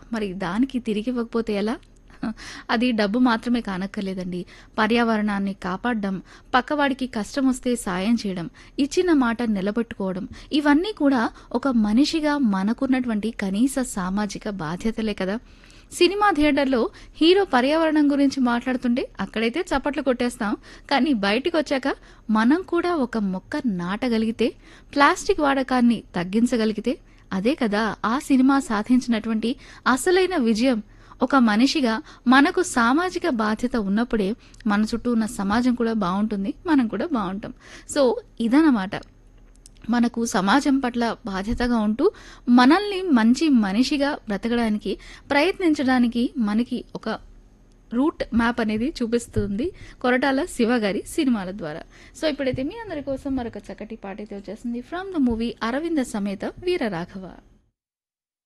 మరి దానికి తిరిగి ఇవ్వకపోతే ఎలా అది డబ్బు మాత్రమే కానక్కర్లేదండి పర్యావరణాన్ని కాపాడడం పక్కవాడికి కష్టం వస్తే సాయం చేయడం ఇచ్చిన మాట నిలబెట్టుకోవడం ఇవన్నీ కూడా ఒక మనిషిగా మనకున్నటువంటి కనీస సామాజిక బాధ్యతలే కదా సినిమా థియేటర్లో హీరో పర్యావరణం గురించి మాట్లాడుతుంటే అక్కడైతే చప్పట్లు కొట్టేస్తాం కానీ బయటికి వచ్చాక మనం కూడా ఒక మొక్క నాటగలిగితే ప్లాస్టిక్ వాడకాన్ని తగ్గించగలిగితే అదే కదా ఆ సినిమా సాధించినటువంటి అసలైన విజయం ఒక మనిషిగా మనకు సామాజిక బాధ్యత ఉన్నప్పుడే మన చుట్టూ ఉన్న సమాజం కూడా బాగుంటుంది మనం కూడా బాగుంటాం సో ఇదన్నమాట మనకు సమాజం పట్ల బాధ్యతగా ఉంటూ మనల్ని మంచి మనిషిగా బ్రతకడానికి ప్రయత్నించడానికి మనకి ఒక రూట్ మ్యాప్ అనేది చూపిస్తుంది కొరటాల శివ గారి సినిమాల ద్వారా సో ఇప్పుడైతే మీ అందరి కోసం మరొక చక్కటి పాట అయితే వచ్చేసింది ఫ్రమ్ ద మూవీ అరవింద సమేత వీర రాఘవ